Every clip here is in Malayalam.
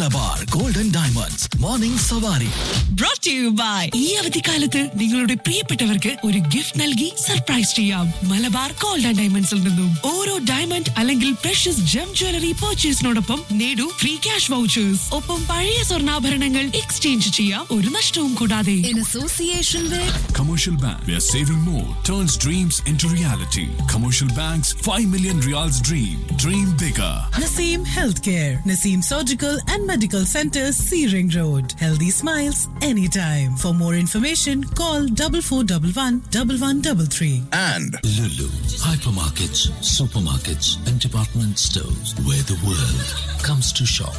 മലബാർ ഗോൾഡൻ ഡയമണ്ട്സ് മോർണിംഗ് സവാരി brought to you by ഈ അവധിക്കാലത്ത് നിങ്ങളുടെ പ്രിയപ്പെട്ടവർക്ക് ഒരു ഗിഫ്റ്റ് നൽകി സർപ്രൈസ് ചെയ്യാം മലബാർ ഗോൾഡ് ആൻഡ് ഡയമണ്ട്സിൽ നിന്നും ഓരോ ഡയമണ്ട് അല്ലെങ്കിൽ പ്രഷ്യസ് ജം ജ്വല്ലറി പർച്ചേസിനോടൊപ്പം നേടൂ ഫ്രീ ക്യാഷ് വൗച്ചേഴ്സ് ഒപ്പം പഴയ സ്വർണ്ണാഭരണങ്ങൾ എക്സ്ചേഞ്ച് ചെയ്യാം ഒരു നഷ്ടവും കൂടാതെ in association with Commercial Bank, where saving more turns dreams into reality. Commercial Bank's 5 million reals dream. Dream bigger. Naseem Healthcare, Naseem Surgical and Medical Center, Searing Road. Healthy smiles anytime. For more information, call 4411 1133. and Lulu, hypermarkets, supermarkets, and department stores where the world comes to shop.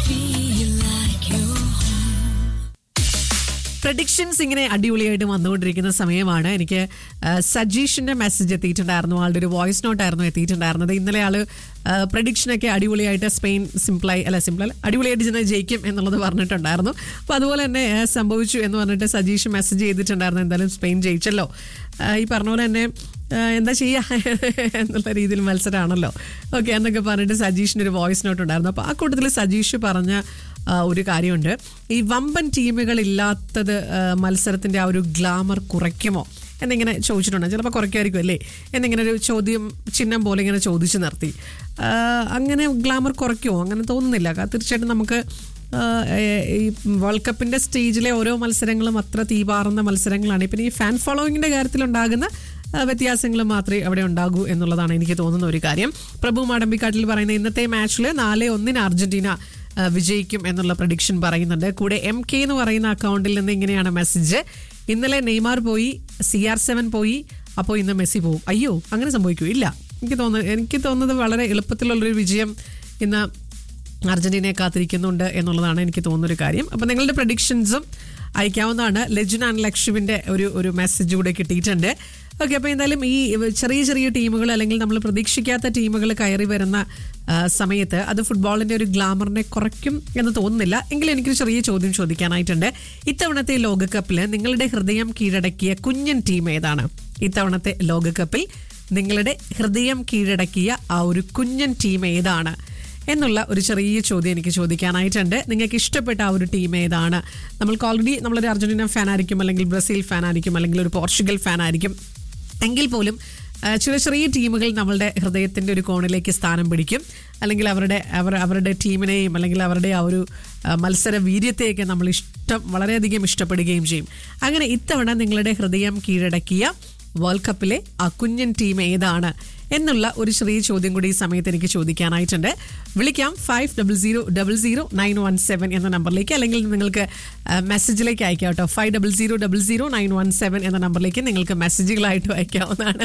Predictions ഇങ്ങനെ അടിപൊളിയായിട്ട് വന്നുകൊണ്ടിരിക്കുന്ന സമയമാണ് എനിക്ക് ആ, സജീഷിന്റെ മെസ്സേജ് എത്തിയിട്ടുണ്ടായിരുന്നു ആളുടെ ഒരു വോയിസ് നോട്ടായിരുന്നു എത്തിയിട്ടുണ്ടായിരുന്നത് ഇന്നലെ ആള് പ്രഡിക്ഷനൊക്കെ അടിപൊളിയായിട്ട് സ്പെയിൻ സിംപ്ലായി അല്ല സിംപ്ലൈ അടിപൊളിയായിട്ട് ചെന്ന് ജയിക്കും എന്നുള്ളത് പറഞ്ഞിട്ടുണ്ടായിരുന്നു അപ്പോൾ അതുപോലെ തന്നെ ആ, സംഭവിച്ചു എന്ന് പറഞ്ഞിട്ട് സജീഷ് മെസ്സേജ് ചെയ്തിട്ടുണ്ടായിരുന്നു എന്തായാലും സ്പെയിൻ ജയിച്ചല്ലോ ആ, ഈ പറഞ്ഞ പോലെ തന്നെ ആ, എന്താ ചെയ്യുക എന്നുള്ള രീതിയിൽ മത്സരമാണല്ലോ ഓക്കെ എന്നൊക്കെ പറഞ്ഞിട്ട് സജീഷിൻ്റെ ഒരു വോയിസ് നോട്ട് ഉണ്ടായിരുന്നു അപ്പോൾ ആ കൂട്ടത്തിൽ സജീഷ് പറഞ്ഞ ആ, ഒരു കാര്യമുണ്ട് ഈ വമ്പൻ ടീമുകൾ ഇല്ലാത്തത് ആ, മത്സരത്തിന്റെ ആ ഒരു ഗ്ലാമർ കുറയ്ക്കുമോ എന്നിങ്ങനെ ചോദിച്ചിട്ടുണ്ട് ചിലപ്പോൾ കുറയ്ക്കുമായിരിക്കും അല്ലേ എന്നിങ്ങനെ ഒരു ചോദ്യം ചിഹ്നം പോലെ ഇങ്ങനെ ചോദിച്ചു നിർത്തി ആ, അങ്ങനെ ഗ്ലാമർ കുറയ്ക്കുമോ അങ്ങനെ തോന്നുന്നില്ല ക- തീർച്ചയായിട്ടും നമുക്ക് ആ, ഏ- ഈ വേൾഡ് കപ്പിന്റെ സ്റ്റേജിലെ ഓരോ മത്സരങ്ങളും അത്ര തീപാറുന്ന മത്സരങ്ങളാണ് ഇപ്പം ഈ ഫാൻ ഫോളോയിങ്ങിന്റെ കാര്യത്തിലുണ്ടാകുന്ന ആ, വ്യത്യാസങ്ങൾ മാത്രമേ അവിടെ ഉണ്ടാകൂ എന്നുള്ളതാണ് എനിക്ക് തോന്നുന്ന ഒരു കാര്യം പ്രഭു മാടമ്പിക്കാട്ടിൽ പറയുന്ന ഇന്നത്തെ മാച്ചിൽ നാല് ഒന്നിന് അർജന്റീന ആ, വിജയിക്കും എന്നുള്ള പ്രഡിക്ഷൻ പറയുന്നുണ്ട് കൂടെ എം കെ എന്ന് പറയുന്ന അക്കൗണ്ടിൽ നിന്ന് ഇങ്ങനെയാണ് മെസ്സേജ് ഇന്നലെ നെയ്മാർ പോയി സി ആർ സെവൻ പോയി അപ്പോൾ ഇന്ന് മെസ്സി പോവും അയ്യോ അങ്ങനെ സംഭവിക്കൂ ഇല്ല എനിക്ക് തോന്നുന്നു എനിക്ക് തോന്നുന്നത് വളരെ എളുപ്പത്തിലുള്ളൊരു വിജയം ഇന്ന് അർജന്റീനയെ കാത്തിരിക്കുന്നുണ്ട് എന്നുള്ളതാണ് എനിക്ക് തോന്നുന്നൊരു കാര്യം അപ്പം നിങ്ങളുടെ പ്രഡിക്ഷൻസും അയക്കാവുന്നതാണ് ലജുൻ ആൻഡ് ലക്ഷുവിൻ്റെ ഒരു ഒരു മെസ്സേജ് കൂടെ കിട്ടിയിട്ടുണ്ട് ഓക്കെ അപ്പോൾ എന്തായാലും ഈ ചെറിയ ചെറിയ ടീമുകൾ അല്ലെങ്കിൽ നമ്മൾ പ്രതീക്ഷിക്കാത്ത ടീമുകൾ കയറി വരുന്ന ആ, സമയത്ത് അത് ഫുട്ബോളിൻ്റെ ഒരു ഗ്ലാമറിനെ കുറയ്ക്കും എന്ന് തോന്നുന്നില്ല എങ്കിലും എനിക്കൊരു ചെറിയ ചോദ്യം ചോദിക്കാനായിട്ടുണ്ട് ഇത്തവണത്തെ ലോകകപ്പിൽ നിങ്ങളുടെ ഹൃദയം കീഴടക്കിയ കുഞ്ഞൻ ടീം ഏതാണ് ഇത്തവണത്തെ ലോകകപ്പിൽ നിങ്ങളുടെ ഹൃദയം കീഴടക്കിയ ആ ഒരു കുഞ്ഞൻ ടീം ഏതാണ് എന്നുള്ള ഒരു ചെറിയ ചോദ്യം എനിക്ക് ചോദിക്കാനായിട്ടുണ്ട് നിങ്ങൾക്ക് ഇഷ്ടപ്പെട്ട ആ ഒരു ടീം ഏതാണ് നമ്മൾക്ക് ഓൾറെഡി നമ്മളൊരു അർജന്റീന ഫാൻ ആയിരിക്കും അല്ലെങ്കിൽ ബ്രസീൽ ഫാൻ ആയിരിക്കും അല്ലെങ്കിൽ ഒരു പോർച്ചുഗൽ ഫാൻ ആയിരിക്കും എങ്കിൽ പോലും ആ, ചെറിയ ചെറിയ ടീമുകൾ നമ്മളുടെ ഹൃദയത്തിൻ്റെ ഒരു കോണിലേക്ക് സ്ഥാനം പിടിക്കും അല്ലെങ്കിൽ അവരുടെ അവർ അവരുടെ ടീമിനെയും അല്ലെങ്കിൽ അവരുടെ ആ ഒരു ആ, മത്സര വീര്യത്തെയൊക്കെ നമ്മൾ ഇഷ്ടം വളരെയധികം ഇഷ്ടപ്പെടുകയും ചെയ്യും അങ്ങനെ ഇത്തവണ നിങ്ങളുടെ ഹൃദയം കീഴടക്കിയ വേൾഡ് കപ്പിലെ ആ കുഞ്ഞൻ ടീം ഏതാണ് എന്നുള്ള ഒരു ചെറിയ ചോദ്യം കൂടി ഈ സമയത്ത് എനിക്ക് ചോദിക്കാനായിട്ടുണ്ട് വിളിക്കാം five double zero double zero nine one seven എന്ന നമ്പറിലേക്ക് അല്ലെങ്കിൽ നിങ്ങൾക്ക് ആ, മെസ്സേജിലേക്ക് അയക്കാം കേട്ടോ five double zero double zero nine one seven എന്ന നമ്പറിലേക്ക് നിങ്ങൾക്ക് മെസ്സേജുകളായിട്ട് അയക്കാവുന്നതാണ്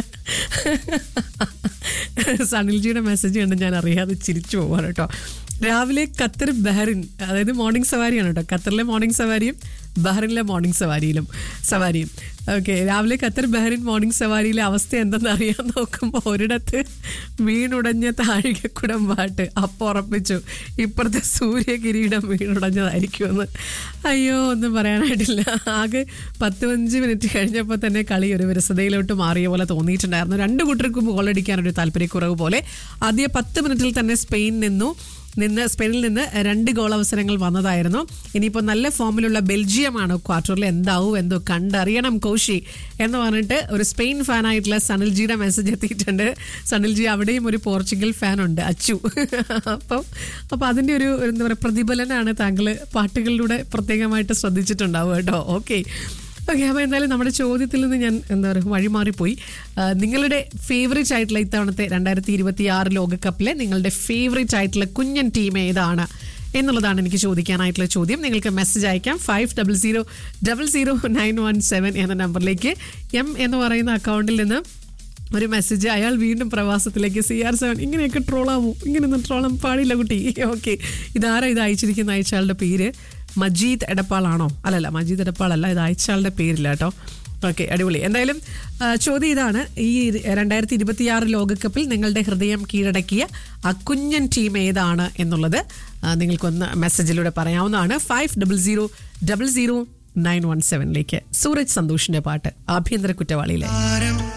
സണിൽജിയുടെ മെസ്സേജ് കണ്ട് ഞാൻ അറിയാതെ ചിരിച്ചു പോവാണ് കേട്ടോ രാവിലെ ഖത്തർ ബഹറിൻ അതായത് മോർണിംഗ് സവാരിയാണ് കേട്ടോ ഖത്തറിലെ മോർണിംഗ് സവാരിയും ബഹ്റിനിലെ മോർണിംഗ് സവാരിയിലും സവാരിയും ഓക്കെ രാവിലെ ഖത്തർ ബഹ്റിൻ മോർണിംഗ് സവാരിയിലെ അവസ്ഥ എന്തെന്ന് അറിയാൻ നോക്കുമ്പോൾ ഒരിടത്ത് വീണുടഞ്ഞ താഴികക്കുടം പാട്ട് അപ്പോൾ ഉറപ്പിച്ചു ഇപ്പുറത്തെ സൂര്യകിരീടം വീണുടഞ്ഞതായിരിക്കുമെന്ന് അയ്യോ ഒന്നും പറയാനായിട്ടില്ല ആകെ പത്ത് പതിനഞ്ച് മിനിറ്റ് കഴിഞ്ഞപ്പോൾ തന്നെ കളി ഒരു വിരസതയിലോട്ട് മാറിയ പോലെ തോന്നിയിട്ടുണ്ടായിരുന്നു രണ്ട് കൂട്ടർക്കും ഗോളടിക്കാനൊരു താല്പര്യക്കുറവ് പോലെ ആദ്യ പത്ത് മിനിറ്റിൽ തന്നെ സ്പെയിൻ നിന്നു നിന്ന് സ്പെയിനിൽ നിന്ന് രണ്ട് ഗോൾ അവസരങ്ങൾ വന്നതായിരുന്നു ഇനിയിപ്പോൾ നല്ല ഫോമിലുള്ള ബെൽജിയമാണ് ക്വാർട്ടറിൽ എന്താവും എന്തോ കണ്ടറിയണം കോശി എന്ന് പറഞ്ഞിട്ട് ഒരു സ്പെയിൻ ഫാനായിട്ടുള്ള സണിൽജിയുടെ മെസ്സേജ് എത്തിയിട്ടുണ്ട് സണിൽജി അവിടെയും ഒരു പോർച്ചുഗൽ ഫാൻ ഉണ്ട് അച്ചു അപ്പം അപ്പം അതിൻ്റെ ഒരു എന്താ പറയുക പ്രതിഫലനാണ് താങ്കൾ പാട്ടുകളിലൂടെ പ്രത്യേകമായിട്ട് ശ്രദ്ധിച്ചിട്ടുണ്ടാവും കേട്ടോ ഓക്കെ ഓക്കെ അപ്പോൾ എന്തായാലും നമ്മുടെ ചോദ്യത്തിൽ നിന്ന് ഞാൻ എന്താ പറയുക വഴിമാറിപ്പോയി ആ, നിങ്ങളുടെ ഫേവറേറ്റ് ആയിട്ടുള്ള ഇത്തവണത്തെ രണ്ടായിരത്തി ഇരുപത്തി ആറ് ലോകകപ്പിലെ നിങ്ങളുടെ ഫേവറേറ്റ് ആയിട്ടുള്ള കുഞ്ഞൻ ടീം ഏതാണ് എന്നുള്ളതാണ് എനിക്ക് ചോദിക്കാനായിട്ടുള്ള ചോദ്യം നിങ്ങൾക്ക് മെസ്സേജ് അയക്കാം five double zero double zero nine one seven എന്ന നമ്പറിലേക്ക് എം എന്ന് പറയുന്ന അക്കൗണ്ടിൽ നിന്ന് ഒരു മെസ്സേജ് അയാൾ വീണ്ടും പ്രവാസത്തിലേക്ക് സി ആർ സെവൻ ഇങ്ങനെയൊക്കെ ട്രോളാവൂ ഇങ്ങനെയൊന്നും ട്രോളാൻ പാടില്ല കുട്ടി ഓക്കെ ഇതാരാ ഇത് അയച്ചിരിക്കുന്ന അയച്ചയാളുടെ പേര് മജീദ് എടപ്പാളാണോ അല്ലല്ല മജീദ് എടപ്പാളല്ല ഇത് അയച്ചയാളുടെ പേരില്ല കേട്ടോ ഓക്കെ അടിപൊളി എന്തായാലും ആ, ചോദ്യം ഇതാണ് ഈ രണ്ടായിരത്തി ഇരുപത്തിയാറ് ലോകകപ്പിൽ നിങ്ങളുടെ ഹൃദയം കീഴടക്കിയ ആ കുഞ്ഞൻ ടീം ഏതാണ് എന്നുള്ളത് ആ, നിങ്ങൾക്കൊന്ന് മെസ്സേജിലൂടെ പറയാവുന്നതാണ് five double zero double zero nine one സെവനിലേക്ക് സൂരജ് സന്തോഷിന്റെ പാട്ട് ആഭ്യന്തര കുറ്റവാളിയിലെ